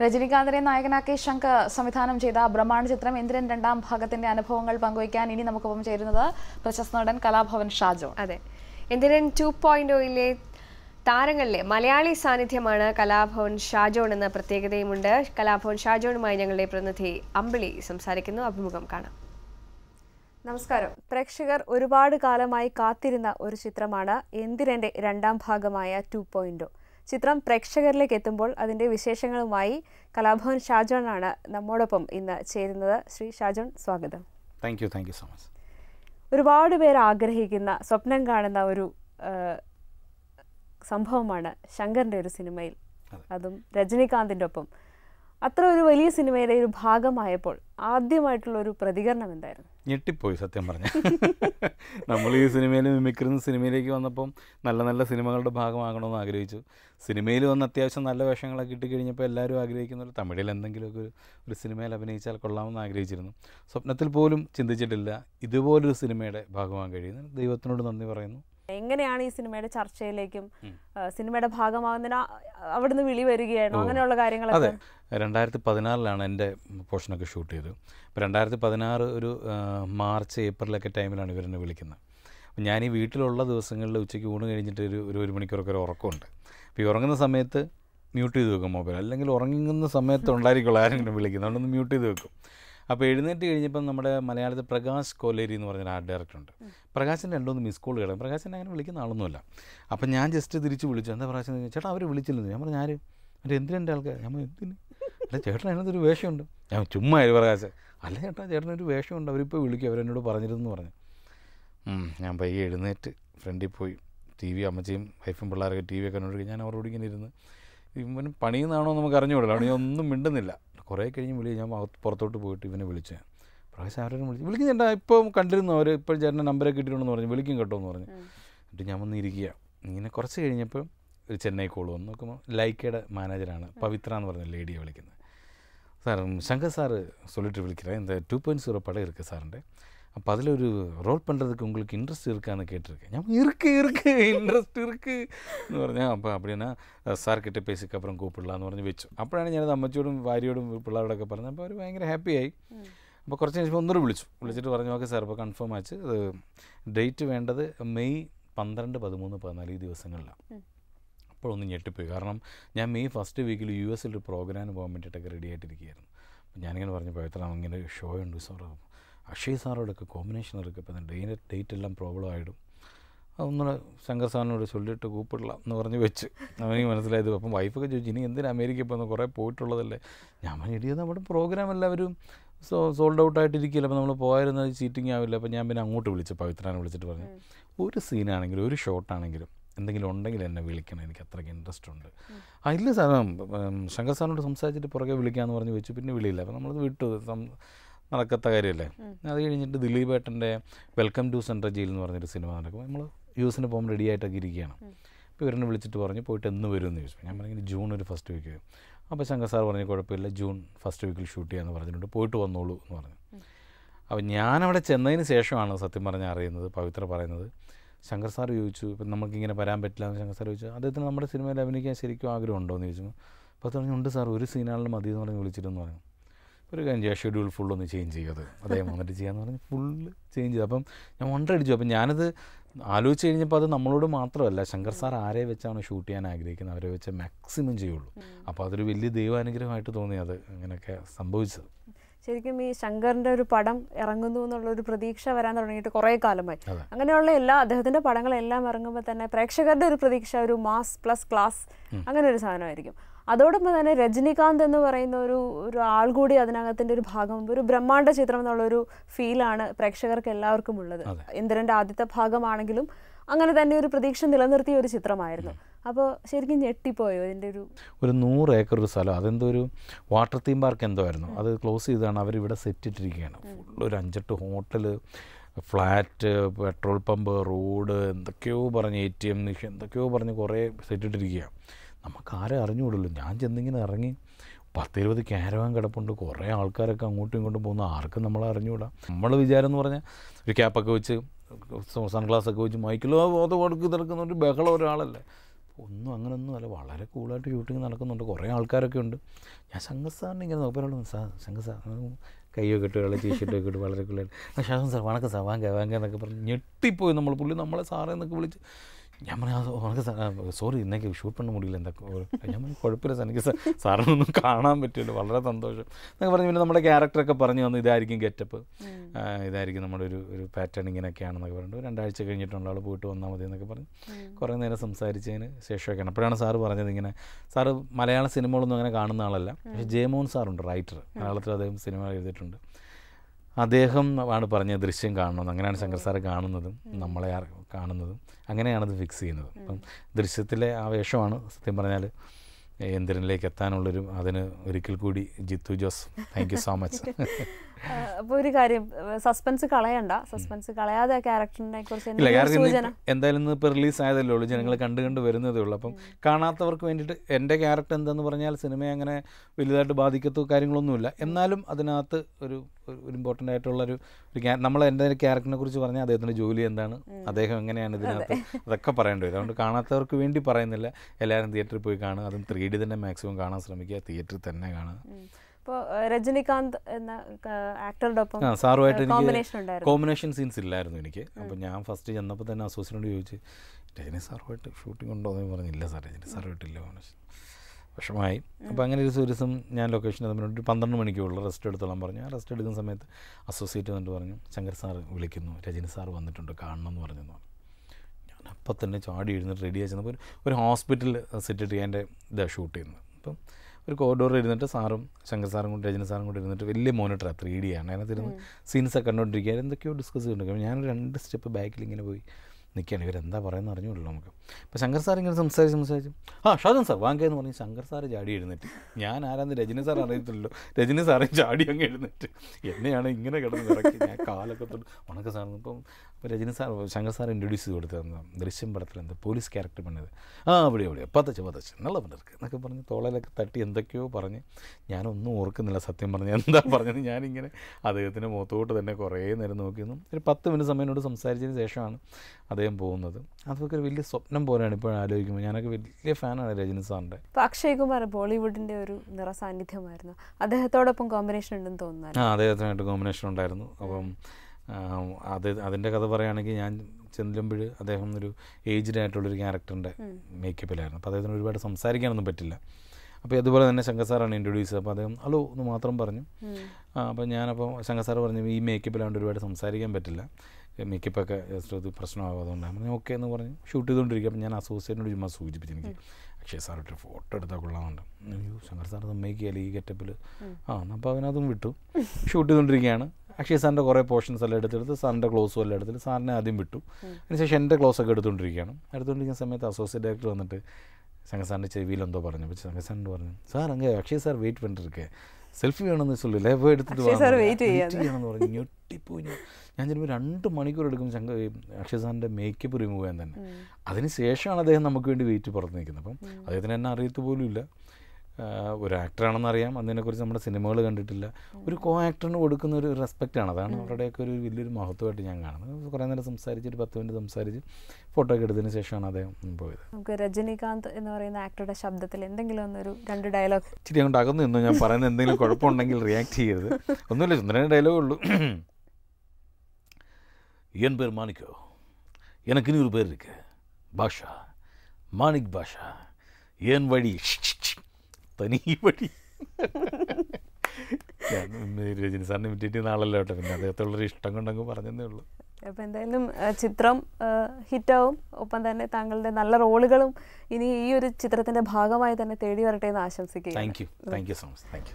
രജനികാന്തിനെ നായകനാക്കി ശങ്കർ സംവിധാനം ചെയ്ത ബ്രഹ്മാണ്ഡ ചിത്രം ഇന്ദ്രൻ രണ്ടാം ഭാഗത്തിന്റെ അനുഭവങ്ങൾ പങ്കുവയ്ക്കാൻ ഇനി നമുക്കൊപ്പം ചേരുന്നത് പ്രശസ്ത നടൻ കലാഭവൻ ഷാജോൺ അതെ ഇന്ത്യൻ ടു പോയിന്റ് ഒയിലെ താരങ്ങളിലെ മലയാളി സാന്നിധ്യമാണ് കലാഭവൻ ഷാജോൺ എന്ന പ്രത്യേകതയുമുണ്ട് കലാഭവൻ ഷാജോണുമായി ഞങ്ങളുടെ പ്രതിനിധി അമ്പിളി സംസാരിക്കുന്നു അഭിമുഖം കാണാം നമസ്കാരം പ്രേക്ഷകർ ഒരുപാട് കാലമായി കാത്തിരുന്ന ഒരു ചിത്രമാണ് എന്തിരന്റെ രണ്ടാം ഭാഗമായ ടു പോയിന്റ് ചിത്രം പ്രേക്ഷകരിലേക്ക് എത്തുമ്പോൾ അതിന്റെ വിശേഷങ്ങളുമായി കലാഭവൻ ഷാജോൺ ആണ് നമ്മോടൊപ്പം ഇന്ന് ചേരുന്നത് ശ്രീ ഷാജോൺ സ്വാഗതം thank you thank you so much ഒരുപാട് പേർ ആഗ്രഹിക്കുന്ന സ്വപ്നം കാണുന്ന ഒരു ആ, സംഭവമാണ് ശങ്കറിന്റെ ഒരു സിനിമയിൽ അതും രജനീകാന്തിന്റെ ഒപ്പം അത്ര ഒരു വലിയ സിനിമയുടെ ഒരു ഭാഗമായപ്പോൾ ആദ്യമായിട്ടുള്ള ഒരു പ്രതികരണം എന്തായിരുന്നു ഞെട്ടിപ്പോയി സത്യം പറഞ്ഞ നമ്മൾ ഈ സിനിമയിൽ മിമിക്രിന്ന് സിനിമയിലേക്ക് വന്നപ്പം നല്ല നല്ല സിനിമകളുടെ ഭാഗമാകണമെന്ന് ആഗ്രഹിച്ചു സിനിമയിൽ വന്ന് അത്യാവശ്യം നല്ല വേഷങ്ങളൊക്കെ കിട്ടിക്കഴിഞ്ഞപ്പോൾ എല്ലാവരും ആഗ്രഹിക്കുന്ന ഒരു തമിഴിൽ എന്തെങ്കിലുമൊക്കെ ഒരു ഒരു സിനിമയിൽ അഭിനയിച്ചാൽ കൊള്ളാമെന്ന് ആഗ്രഹിച്ചിരുന്നു സ്വപ്നത്തിൽ പോലും ചിന്തിച്ചിട്ടില്ല ഇതുപോലൊരു സിനിമയുടെ ഭാഗമാകാൻ കഴിയുന്നു ദൈവത്തിനോട് നന്ദി പറയുന്നു എങ്ങനെയാണ് ഈ സിനിമയുടെ ചർച്ചയിലേക്കും ആ, സിനിമയുടെ ഭാഗമാകുന്നതിന് ആ- അവിടുന്ന് വിളി വരികയാണോ അങ്ങനെയുള്ള കാര്യങ്ങളൊക്കെ അതെ രണ്ടായിരത്തി പതിനാറിലാണ് എൻ്റെ പോർഷനൊക്കെ ഷൂട്ട് ചെയ്തത് അപ്പോൾ രണ്ടായിരത്തി പതിനാറ് ഒരു ആ, മാർച്ച് ഏപ്രിലൊക്കെ ടൈമിലാണ് ഇവരെന്നെ വിളിക്കുന്നത് അപ്പോൾ ഞാൻ ഈ വീട്ടിലുള്ള ദിവസങ്ങളിൽ ഉച്ചയ്ക്ക് ഊണ് കഴിഞ്ഞിട്ട് ഒരു ഒരു ഒരു മണിക്കൂറൊക്കെ ഒരു ഉറക്കമുണ്ട് അപ്പോൾ ഈ ഉറങ്ങുന്ന സമയത്ത് മ്യൂട്ട് ചെയ്ത് വെക്കും മൊബൈൽ അല്ലെങ്കിൽ ഉറങ്ങുന്ന സമയത്ത് ഉണ്ടായിരിക്കുള്ളൂ ആരെങ്കിലും വിളിക്കുന്നത് അതുകൊണ്ടൊന്ന് മ്യൂട്ട് ചെയ്ത് വെക്കും അപ്പോൾ എഴുന്നേറ്റ് കഴിഞ്ഞപ്പം നമ്മുടെ മലയാളത്തിൽ പ്രകാശ് കോലേരി എന്ന് പറഞ്ഞ ആർട്ട് ഡയറക്ടർ ഉണ്ട് പ്രകാശിൻ്റെ രണ്ടൊന്ന് മിസ് കോൾ കിടക്കും പ്രകാശിനെ അങ്ങനെ വിളിക്കുന്ന ആളൊന്നുമല്ല അപ്പം ഞാൻ ജസ്റ്റ് തിരിച്ച് വിളിച്ചു എന്താ പ്രകാശം ചേട്ടാ അവർ വിളിച്ചില്ലെന്ന് ഞാൻ പറഞ്ഞു ആര് എൻ്റെ എന്തിനെൻ്റെ ആൾക്കാർ ഞാൻ പറഞ്ഞു എന്തിന് അല്ല ചേട്ടൻ അതിനകത്തൊരു വേഷമുണ്ട് ഞാൻ ചുമ്മാ ആയിരുന്നു പ്രകാശ് അല്ല ചേട്ടാ ചേട്ടനൊരു വേഷമുണ്ട് അവരിപ്പോൾ വിളിക്കും അവരെന്നോട് പറഞ്ഞിരുന്നു പറഞ്ഞു ഉം, ഞാൻ പയ്യെ എഴുന്നേറ്റ് ഫ്രണ്ടിൽ പോയി ടി വി അമ്മച്ചിയും വൈഫും പിള്ളേരൊക്കെ ടി വി ഒക്കെ കണ്ടു ഞാൻ അവരോട് ഇങ്ങനെ ഇരുന്ന് ഇവന് പണിയുന്നതാണോ എന്ന് നമുക്ക് അറിഞ്ഞുകൂടല്ലോ അവിടെ ഞാൻ ഒന്നും മിണ്ടുന്നില്ല കുറേ കഴിഞ്ഞ് വിളി ഞാൻ അകത്ത് പുറത്തോട്ട് പോയിട്ട് ഇവനെ വിളിച്ചു പ്രാവശ്യം അവരെ വിളിച്ചു വിളിക്കും ചേട്ടാ ഇപ്പം കണ്ടിരുന്നു അവർ ഇപ്പോൾ ചേട്ടൻ്റെ നമ്പരൊക്കെ കിട്ടിയിട്ടുണ്ടെന്ന് പറഞ്ഞു വിളിക്കും കേട്ടോ എന്ന് പറഞ്ഞു എന്നിട്ട് ഞാൻ വന്ന് ഇരിക്കുക ഇങ്ങനെ കുറച്ച് കഴിഞ്ഞപ്പോൾ ഒരു ചെന്നൈ കോൾ വന്ന് നോക്കുമ്പോൾ ലൈക്കയുടെ മാനേജറാണ് പവിത്ര എന്ന് പറഞ്ഞ ലേഡിയെ വിളിക്കുന്നത് சார் சங்கர் சார் சொல்லிட்டு விളിக்கிறேன் இந்த டூ பாயிண்ட் ஜீரோ படம் இருக்குது சார்ண்டு அப்போ அதில் ஒரு ரோல் பண்ணுறதுக்கு உங்களுக்கு இன்ட்ரெஸ்ட் இருக்கான்னு கேட்டிருக்கேன் ഞാൻ இருக்கு இருக்கு ഇൻട്രസ്റ്റ് ഇருக்கு എന്ന് പറഞ്ഞാൽ അപ്പോൾ அப்படின்னா സാർക്കിட்ட പേസിക്ക് അപ്പുറം കൂപ്പിടലാന്ന് പറഞ്ഞ് വെച്ചു അപ്പോഴാണ് ഞാനത് അമ്മച്ചിയോടും ഭാര്യയോടും പിള്ളേരോടൊക്കെ പറഞ്ഞത് അപ്പോൾ അവർ ഭയങ്കര ഹാപ്പിയായി അപ്പോൾ കുറച്ച് കഴിഞ്ഞപ്പോൾ ഒന്നുകൂടെ വിളിച്ചു വിളിച്ചിട്ട് പറഞ്ഞു ഓക്കെ സാർ അപ്പോൾ കൺഫേം ആച്ച് അത് ഡേറ്റ് വേണ്ടത് മെയ് പന്ത്രണ്ട് പതിമൂന്ന് പതിനാല് ഈ ദിവസങ്ങളിലാണ് അപ്പോഴൊന്ന് ഞെട്ടിപ്പോയി കാരണം ഞാൻ മെയ് ഫസ്റ്റ് വീക്കിൽ യു എസിൽ ഒരു പ്രോഗ്രാമിന് പോകാൻ വേണ്ടിയിട്ടൊക്കെ റെഡി ആയിട്ടിരിക്കുകയായിരുന്നു അപ്പോൾ ഞാനിങ്ങനെ പറഞ്ഞു പവിത്ര ഇങ്ങനെ ഒരു ഷോ ഉണ്ട് സാർ അക്ഷയ് സാറോടൊക്കെ കോമ്പിനേഷൻ ഇருக்கு ഇപ്പോൾ ഡേറ്റ് ഡേറ്റ് എല്ലാം പ്രോബ്ലം ആയിടും അതൊന്നുകൂടെ ശങ്കർ സാറിനോട് ചൊല്ലിയിട്ട് കൂപ്പിടില്ല എന്ന് പറഞ്ഞ് വെച്ച് അവനെനിക്ക് മനസ്സിലായത് അപ്പം വൈഫൊക്കെ ചോദിച്ചു ഇനി എന്തിനാ അമേരിക്ക ഇപ്പോൾ കുറേ പോയിട്ടുള്ളതല്ലേ ഞാൻ പറഞ്ഞു ഇടിയത് നമ്മുടെ പ്രോഗ്രാം എല്ലാവരും സോ സോൾഡ് ഔട്ട് ആയിട്ടിരിക്കില്ല അപ്പോൾ നമ്മൾ പോയിരുന്നത് ചീറ്റിംഗ് ആവില്ല അപ്പോൾ ഞാൻ പിന്നെ അങ്ങോട്ട് വിളിച്ചു പവിത്രനെ വിളിച്ചിട്ട് പറഞ്ഞു ഒരു സീനാണെങ്കിലും ഒരു ഷോട്ടാണെങ്കിലും എന്തെങ്കിലും ഉണ്ടെങ്കിൽ എന്നെ വിളിക്കണം എനിക്ക് അത്രയ്ക്ക് ഇൻട്രസ്റ്റ് ഉണ്ട് ആ ഇല്ല സാർ ഉം, ശങ്കർ സാറിനോട് സംസാരിച്ചിട്ട് പുറകെ വിളിക്കാമെന്ന് പറഞ്ഞ് വെച്ചു പിന്നെ വിളിയില്ല അപ്പോൾ നമ്മളത് വിട്ടു സം- നടക്കത്ത കാര്യമല്ലേ അത് കഴിഞ്ഞിട്ട് ദിലീപ് ഏട്ടൻ്റെ വെൽക്കം ടു സെൻട്രൽ ജയിൽ എന്ന് പറഞ്ഞൊരു സിനിമ നടക്കും നമ്മൾ യു എസിന് പോകുമ്പോൾ റെഡി ആയിട്ടൊക്കെ ഇരിക്കുകയാണ് അപ്പോൾ ഇവരെന്നെ വിളിച്ചിട്ട് പറഞ്ഞു പോയിട്ട് എന്ന് വരുമെന്ന് ചോദിച്ചു ഞാൻ പറഞ്ഞു ജൂൺ ഒരു ഫസ്റ്റ് വീക്ക് അപ്പോൾ ശങ്കർ സാർ പറഞ്ഞു കുഴപ്പമില്ല ജൂൺ ഫസ്റ്റ് വീക്കിൽ ഷൂട്ട് ചെയ്യാമെന്ന് പറഞ്ഞിട്ടുണ്ട് പോയിട്ട് വന്നോളൂ എന്ന് പറഞ്ഞു അപ്പോൾ ഞാനവിടെ ചെന്നതിന് ശേഷമാണ് സത്യം പറഞ്ഞാൽ അറിയുന്നത് പവിത്ര പറയുന്നത് ശങ്കർ സാർ ചോദിച്ചു ഇപ്പം നമുക്കിങ്ങനെ വരാൻ പറ്റില്ല എന്ന് ശങ്കർ സാർ ചോദിച്ചു അദ്ദേഹത്തിന് നമ്മുടെ സിനിമയിൽ അഭിനയിക്കാൻ ശരിക്കും ആഗ്രഹം ഉണ്ടോ എന്ന് ചോദിച്ചു അപ്പോൾ അത് പറഞ്ഞു ഉണ്ട് സാർ ഒരു സീനാളിന് മതി എന്ന് പറഞ്ഞ് വിളിച്ചിട്ടെന്ന് പറഞ്ഞു ഒരു കാര്യം ചെയ്യുക ഷെഡ്യൂൾ ഫുൾ ഒന്ന് ചേഞ്ച് ചെയ്യത് അദ്ദേഹം വന്നിട്ട് ചെയ്യാന്ന് പറഞ്ഞ് ഫുള്ള് ചേഞ്ച് ചെയ്തു അപ്പം ഞാൻ വണ്ടർ അടിച്ചു അപ്പം ഞാനത് ആലോചിച്ച് കഴിഞ്ഞപ്പോൾ അത് നമ്മളോട് മാത്രമല്ല ശങ്കർ സാർ ആരെ വെച്ചാണ് ഷൂട്ട് ചെയ്യാൻ ആഗ്രഹിക്കുന്നത് അവരെ വെച്ച് മാക്സിമം ചെയ്യുള്ളൂ അപ്പോൾ അതൊരു വലിയ ദൈവാനുഗ്രഹമായിട്ട് തോന്നി അത് അങ്ങനെയൊക്കെ സംഭവിച്ചത് ശരിക്കും ഈ ശങ്കറിന്റെ ഒരു പടം ഇറങ്ങുന്നു എന്നുള്ള ഒരു പ്രതീക്ഷ വരാൻ തുടങ്ങിയിട്ട് കുറേ കാലമായി അതെ. അങ്ങനെയുള്ള എല്ലാ അദ്ദേഹത്തിന്റെ പടങ്ങളെല്ലാം ഇറങ്ങുമ്പോൾ തന്നെ പ്രേക്ഷകരുടെ ഒരു പ്രതീക്ഷ ഒരു മാസ് പ്ലസ് ക്ലാസ് അങ്ങനെ ഒരു സാധനമായിരിക്കും അതോടൊപ്പം തന്നെ രജനികാന്ത് എന്ന് പറയുന്ന ഒരു ഒരു ആൾ കൂടി അതിനകത്തിന്റെ ഒരു ഭാഗം ഒരു ബ്രഹ്മാണ്ഡ ചിത്രം എന്നുള്ള ഒരു ഫീലാണ് പ്രേക്ഷകർക്ക് എല്ലാവർക്കും ഉള്ളത് ഇന്ദ്രന്റെ ആദ്യത്തെ ഭാഗമാണെങ്കിലും അങ്ങനെ തന്നെ ഒരു പ്രതീക്ഷ നിലനിർത്തിയ ഒരു ചിത്രമായിരുന്നു അപ്പോൾ ശരിക്കും ഞെട്ടിപ്പോയോ ഇതിന്റെ ഒരു ഒരു നൂറ് ഏക്കർ ഒരു സ്ഥലം അതെന്തോ ഒരു വാട്ടർ തീം പാർക്ക് എന്തോ ആയിരുന്നു അത് ക്ലോസ് ചെയ്താണ് അവരിവിടെ സെറ്റ് ഇട്ടിരിക്കുകയാണ് ഫുൾ ഒരു അഞ്ചെട്ട് hotel flat petrol pump road എന്തൊക്കെയോ പറഞ്ഞ് എ ടി എം നിഷ എന്തൊക്കെയോ പറഞ്ഞ് കുറേ സെറ്റ് ഇട്ടിരിക്കുകയാണ് നമുക്ക് ആരെ അറിഞ്ഞുകൂടല്ലോ ഞാൻ ചെന്നിങ്ങനെ ഇറങ്ങി പത്തിരുപത് ക്യാരവാൻ കിടപ്പുണ്ട് കുറേ ആൾക്കാരൊക്കെ അങ്ങോട്ടും ഇങ്ങോട്ടും പോകുന്ന ആർക്കും നമ്മളെ അറിഞ്ഞുകൂടാ നമ്മൾ വിചാരം എന്ന് പറഞ്ഞാൽ ഒരു ക്യാപ്പൊക്കെ വെച്ച് സൺഗ്ലാസ് ഒക്കെ വെച്ച് മൈക്കിലോ അത് കൊടുക്ക് തിരക്കുന്ന ഒരു ബഹളം ഒരാളല്ലേ ഒന്നും അങ്ങനൊന്നും അല്ല വളരെ കൂളായിട്ട് ഷൂട്ടിങ് നടക്കുന്നുണ്ട് കുറേ ആൾക്കാരൊക്കെ ഉണ്ട് ഞാൻ ശങ്കർ സാറിന് ഇങ്ങനെ നോക്കുമ്പോൾ സാർ ശങ്കർ സാർ ഉം, കയ്യൊക്കെ ഇട്ട് വെള്ള ടീഷർട്ടൊക്കെ ഇട്ട് വളരെ കൂളായിട്ട് ആ ശാസം സാർ വണക്കം സാർ വാങ്ക വാങ്ക എന്നൊക്കെ പറഞ്ഞ് ഞെട്ടിപ്പോയി നമ്മൾ പുള്ളി നമ്മളെ സാറേ എന്നൊക്കെ വിളിച്ച് ഞാൻ പറഞ്ഞു "ആ, വണക്കം സാർ സോറി ഇന്നേക്ക് ഷൂട്ട് പണ്ണ മുടിയില്ല എന്തൊക്കെ ഒരു-" ഞാൻ പറഞ്ഞു കുഴപ്പമില്ല സാർ എനിക്ക് സാർ സാറിനൊന്നും കാണാൻ പറ്റില്ല വളരെ സന്തോഷം എന്നൊക്കെ പറഞ്ഞ് പിന്നെ നമ്മുടെ ക്യാരക്ടറൊക്കെ പറഞ്ഞു വന്നു ഇതായിരിക്കും ഗെറ്റപ്പ് ഇതായിരിക്കും നമ്മുടെ ഒരു ഒരു പാറ്റേൺ ഇങ്ങനെയൊക്കെയാണെന്നൊക്കെ പറഞ്ഞിട്ട് രണ്ടാഴ്ച കഴിഞ്ഞിട്ടുള്ള ആൾ പോയിട്ട് വന്നാൽ മതി എന്നൊക്കെ പറഞ്ഞ് കുറേ നേരം സംസാരിച്ചതിന് ശേഷമൊക്കെയാണ് അപ്പോഴാണ് സാറ് പറഞ്ഞത് ഇങ്ങനെ സാറ് മലയാള സിനിമകളൊന്നും അങ്ങനെ കാണുന്ന ആളല്ല പക്ഷേ ജയമോഹൻ സാറുണ്ട് റൈറ്റർ മലയാളത്തിൽ അദ്ദേഹം സിനിമ എഴുതിയിട്ടുണ്ട് അദ്ദേഹം ആണ് പറഞ്ഞ ദൃശ്യം കാണണമെന്ന് അങ്ങനെയാണ് ശങ്കർ സാറ് കാണുന്നതും നമ്മളെ ആ- കാണുന്നതും അങ്ങനെയാണ് അത് ഫിക്സ് ചെയ്യുന്നത് അപ്പം ദൃശ്യത്തിലെ ആ വേഷമാണ് സത്യം പറഞ്ഞാൽ യന്ത്രനിലേക്ക് എത്താനുള്ളൊരു അതിന് ഒരിക്കൽ കൂടി Jithu Jose thank you so much അപ്പോൾ ഒരു കാര്യം സസ്പെൻസ് കളയണ്ട സസ്പെൻസ് കളയാതെ ആ ക്യാരക്ടറിനെ കുറിച്ച് ഇല്ല എന്തെങ്കിലും കാരണം സൂചന ഇന്ന് എന്തായാലും ഇന്ന് ഇപ്പോൾ റിലീസ് ആയതല്ലേ ഉള്ളൂ ജനങ്ങൾ കണ്ട് കണ്ട് വരുന്നതേ ഉള്ളൂ അപ്പം കാണാത്തവർക്ക് വേണ്ടിയിട്ട് എൻ്റെ ക്യാരക്ടർ എന്തെന്ന് പറഞ്ഞാൽ സിനിമയെ അങ്ങനെ വലുതായിട്ട് ബാധിക്കത്തോ കാര്യങ്ങളൊന്നുമില്ല എന്നാലും അതിനകത്ത് ഒരു ഒരു- ഒരു ഇമ്പോർട്ടൻ്റ് ആയിട്ടുള്ള ഒരു ഒരു ക്യാ- നമ്മൾ എൻ്റെ ക്യാരക്ടറിനെ കുറിച്ച് പറഞ്ഞാൽ അദ്ദേഹത്തിൻ്റെ ജോലി എന്താണ് അദ്ദേഹം എങ്ങനെയാണ് ഇതിനകത്ത് അതൊക്കെ പറയേണ്ടി വരും അതുകൊണ്ട് കാണാത്തവർക്ക് വേണ്ടി പറയുന്നില്ല എല്ലാവരും തിയേറ്ററിൽ പോയി കാണുക അതും ത്രീ ഡി തന്നെ മാക്സിമം കാണാൻ ശ്രമിക്കുക തിയേറ്ററിൽ തന്നെ കാണുക ഇപ്പോൾ രജനികാന്ത് എന്ന ആക്ടറുടെ ഒപ്പം ആ സാറുമായിട്ട് കോമ്പിനേഷൻ എനിക്ക് ഉണ്ടായിരുന്നു കോമ്പിനേഷൻ സീൻസ് ഇല്ലായിരുന്നു എനിക്ക് അപ്പോൾ ഞാൻ ഫസ്റ്റ് ചെന്നപ്പോൾ തന്നെ അസോസിയേറ്റിനോട് ചോദിച്ചു രജനി സാറുമായിട്ട് ഷൂട്ടിംഗ് ഉണ്ടോ എന്ന് പറഞ്ഞില്ല സാർ രജനി സാറുമായിട്ടില്ല കോമ്പിനേഷൻ വിഷമായി അപ്പോൾ അങ്ങനെ ഒരു ദിവസം ഞാൻ ലൊക്കേഷൻ തമ്മിലുണ്ട് ഒരു പന്ത്രണ്ട് മണിക്കുള്ള റെസ്റ്റ് എടുത്തോളാൻ പറഞ്ഞു ആ റെസ്റ്റ് എടുക്കുന്ന സമയത്ത് അസോസിയേറ്റ് വന്നിട്ട് പറഞ്ഞു ശങ്കർ സാർ വിളിക്കുന്നു രജനി സാർ വന്നിട്ടുണ്ട് കാണണം എന്ന് പറഞ്ഞു എന്ന് പറഞ്ഞു. ഞാൻ അപ്പം തന്നെ ചാടി എഴുന്നിട്ട് റെഡി ആയി ചെന്നപ്പോൾ ഒരു- ഒരു ഹോസ്പിറ്റൽ സെറ്റ് ഇട്ട് എൻ്റെ ഇതാ ഷൂട്ട് ചെയ്യുന്നത് അപ്പം ഒരു കോറിഡോറിൽ ഇരുന്നിട്ട് സാറും ശങ്കർ സാറും കൂടി രജനി സാറും കൂടി ഇരുന്നിട്ട് വലിയ മോണിറ്ററാണ് ത്രീ ഡി ആണ് അതിനകത്ത് ഇരുന്ന് സീൻസൊക്കെ കണ്ടുകൊണ്ടിരിക്കുക എന്തൊക്കെയോ ഡിസ്കസ് ചെയ്യുന്നുണ്ട് അപ്പോൾ ഞാനൊരു രണ്ട് സ്റ്റെപ്പ് ബാക്കിൽ ഇങ്ങനെ പോയി നിൽക്കുകയാണ് ഇവരെന്താ പറയുന്നത് അറിഞ്ഞുള്ളൂ നമുക്ക് അപ്പോൾ ശങ്കർ സാർ ഇങ്ങനെ സംസാരിച്ച് സംസാരിച്ച് ആ ഷാജൻ സാർ വാങ്ങുക എന്ന് പറഞ്ഞ് ശങ്കർ സാറ് ചാടി എഴുന്നേറ്റ് ഞാൻ ആരാന്ന് രജനി സാർ അറിയത്തില്ലല്ലോ രജനി സാറെ ചാടി അങ്ങ് എഴുന്നേറ്റ് എന്നെയാണ് ഇങ്ങനെ കിടന്ന് ഇറക്കി ഞാൻ കാലൊക്കെ തൊട്ട് ഉണക്ക സാറിന് ഇപ്പം അപ്പോൾ Rajini sir Shankar sir introduce ചെയ്ത് കൊടുത്തത് എന്താ ദൃശ്യം പടത്തിൽ എന്താ പോലീസ് ക്യാരക്ടർ പണിത് ആ അവിടെ അവിടെ പത്തച്ച് പത്തച്ച് നല്ല പണിർക്ക് എന്നൊക്കെ പറഞ്ഞ് തോളയിലൊക്കെ തട്ടി എന്തൊക്കെയോ പറഞ്ഞ് ഞാനൊന്നും ഓർക്കുന്നില്ല സത്യം പറഞ്ഞ് എന്താ പറഞ്ഞത് ഞാനിങ്ങനെ അദ്ദേഹത്തിൻ്റെ മുഖത്തോട്ട് തന്നെ കുറേ നേരം നോക്കിയിരുന്നു ഒരു പത്ത് മിനിറ്റ് സമയം എന്നോട് സംസാരിച്ചതിന് ശേഷമാണ് അദ്ദേഹം പോകുന്നത് അതൊക്കെ ഒരു വലിയ സ്വപ്നം പോലെയാണ് ഇപ്പോൾ ആലോചിക്കുമ്പോൾ ഞാനൊക്കെ വലിയ ഫാനാണ് രജനി സാറിൻ്റെ ഇപ്പോൾ അക്ഷയ് കുമാർ ബോളിവുഡിന്റെ ഒരു നിറ സാന്നിധ്യമായിരുന്നു അദ്ദേഹത്തോടൊപ്പം കോമ്പിനേഷൻ ഉണ്ടെന്ന് തോന്നുന്നു ആ അദ്ദേഹത്തിനായിട്ട് കോമ്പിനേഷൻ ഉണ്ടായിരുന്നു അപ്പം ആ, അത് അതിൻ്റെ കഥ പറയുകയാണെങ്കിൽ ഞാൻ ചെല്ലുമ്പോൾ അദ്ദേഹം ഒരു ഏജ്ഡ് ആയിട്ടുള്ളൊരു ക്യാരക്ടറിൻ്റെ മേക്കപ്പിലായിരുന്നു അപ്പോൾ അദ്ദേഹത്തിന് ഒരുപാട് സംസാരിക്കാനൊന്നും പറ്റില്ല അപ്പോൾ ഇതുപോലെ തന്നെ ശങ്കർ സാറാണ് ഇൻട്രൊഡ്യൂസ് ചെയ്തത് അപ്പോൾ അദ്ദേഹം ഹലോ എന്ന് മാത്രം പറഞ്ഞു ആ, അപ്പോൾ ഞാനപ്പോൾ ശങ്കർ സാർ പറഞ്ഞു ഈ മേക്കപ്പിലാണ്ട് ഒരുപാട് സംസാരിക്കാൻ പറ്റില്ല മേക്കപ്പൊക്കെ ജസ്റ്റ് ഇത് പ്രശ്നമാകും അതുകൊണ്ടാണ് പറഞ്ഞു ഓക്കെ എന്ന് പറഞ്ഞ് ഷൂട്ട് ചെയ്തുകൊണ്ടിരിക്കുക അപ്പോൾ ഞാൻ അസോസിയേറ്റിനോട് ചുമ്മാ സൂചിപ്പിച്ചു എനിക്ക് അക്ഷയ് സാറിട്ട് ഫോട്ടോ എടുത്താൽ കൊള്ളാമെന്നുണ്ട് അയ്യോ ശങ്കർ സാർ സമ്മതിക്കുകയല്ല ഈ ഗെറ്റപ്പിൽ ആ എന്നാൽ അപ്പോൾ അതിനകത്തും വിട്ടു ഷൂട്ട് ചെയ്തുകൊണ്ടിരിക്കുകയാണ് അക്ഷയ് സാറിൻ്റെ കുറേ പോർഷൻസ് എല്ലാം എടുത്തെടുത്ത് സാറിൻ്റെ ക്ലോസും എല്ലാം എടുത്തിട്ട് സാറിനെ ആദ്യം വിട്ടു അതിനുശേഷം എൻ്റെ ക്ലോസ് ഒക്കെ എടുത്തുകൊണ്ടിരിക്കുകയാണ് എടുത്തുകൊണ്ടിരിക്കുന്ന സമയത്ത് അസോസിയേറ്റ് ഡയറക്ടർ വന്നിട്ട് ശങ്കർ സാറിൻ്റെ ചെവിയിൽ എന്തോ പറഞ്ഞു അപ്പോൾ ശങ്കർ സാറിനോട് പറഞ്ഞു സാർ അങ്ങ് അക്ഷയ് സാർ വെയിറ്റ് பண்ணிருக்கேன் സെൽഫി വേണമെന്ന് ചൊല്ലില്ല പോയി എടുത്തിട്ട് അക്ഷയ് വാ സാർ എന്ന് wait പറഞ്ഞു. ചെയ്യാന്ന്. Wait ചെയ്യണമെന്ന് പറഞ്ഞു ഞെട്ടിപ്പോയി ഞാൻ ഞാൻ ചിലപ്പോൾ രണ്ട് മണിക്കൂർ എടുക്കും ശങ്കർ അക്ഷയ് സാറിൻ്റെ മേക്കപ്പ് റിമൂവ് ചെയ്യാൻ തന്നെ അതിന് ശേഷമാണ് അദ്ദേഹം നമുക്ക് വേണ്ടി വെയിറ്റ് പുറത്ത് നിൽക്കുന്നത് അപ്പം അദ്ദേഹത്തിന് എന്നെ അറിയത്ത് പോലും ഇല്ല ആ, ഒരു ആക്ടറാണെന്ന് അറിയാം അതിനെക്കുറിച്ച് നമ്മുടെ സിനിമകൾ കണ്ടിട്ടില്ല ഒരു കോ ആക്ടറിന് കൊടുക്കുന്ന ഒരു റെസ്പെക്റ്റ് ആണ് അതാണ് അവരുടെയൊക്കെ ഒരു വലിയൊരു മഹത്വമായിട്ട് ഞാൻ കാണുന്നത് കുറേ നേരം സംസാരിച്ച് ഒരു പത്ത് മിനിറ്റ് സംസാരിച്ച് ഫോട്ടോ ഒക്കെ എടുത്തതിന് ശേഷമാണ് അദ്ദേഹം പോയത് നമുക്ക് രജനികാന്ത് എന്ന് പറയുന്ന ആക്ടറുടെ ശബ്ദത്തിൽ എന്തെങ്കിലും ഒന്നൊരു രണ്ട് ഡയലോഗ് ഇച്ചിരി അങ്ങോട്ട് അകന്നു നിന്നു ഞാൻ പറയുന്നത് എന്തെങ്കിലും കുഴപ്പമുണ്ടെങ്കിൽ റിയാക്ട് ചെയ്യരുത് ഒന്നുമില്ല ചന്ദ്രനെ ഡയലോഗേ ഉള്ളൂ என் பேர் மாணிக்கோ எனக்குன்னு ஒரு பேர் இருக்கு பாஷா மாணிக் பாஷா என் வழி തനി വഴി ഞാൻ രജനി സാറിനെ ഇമിറ്റേറ്റ് ചെയ്യുന്ന ആളല്ലോ കേട്ടോ പിന്നെ അദ്ദേഹത്തോടുള്ളൊരു ഇഷ്ടം കൊണ്ടങ്ങ് പറഞ്ഞതേ ഉള്ളൂ അപ്പോൾ എന്തായാലും ആ, ചിത്രം ഹിറ്റാവും ഒപ്പം തന്നെ താങ്കളുടെ നല്ല റോളുകളും ഇനി ഈ ഒരു ചിത്രത്തിന്റെ ഭാഗമായി തന്നെ തേടി വരട്ടെ എന്ന് ആശംസിക്കുക thank you thank you so much thank U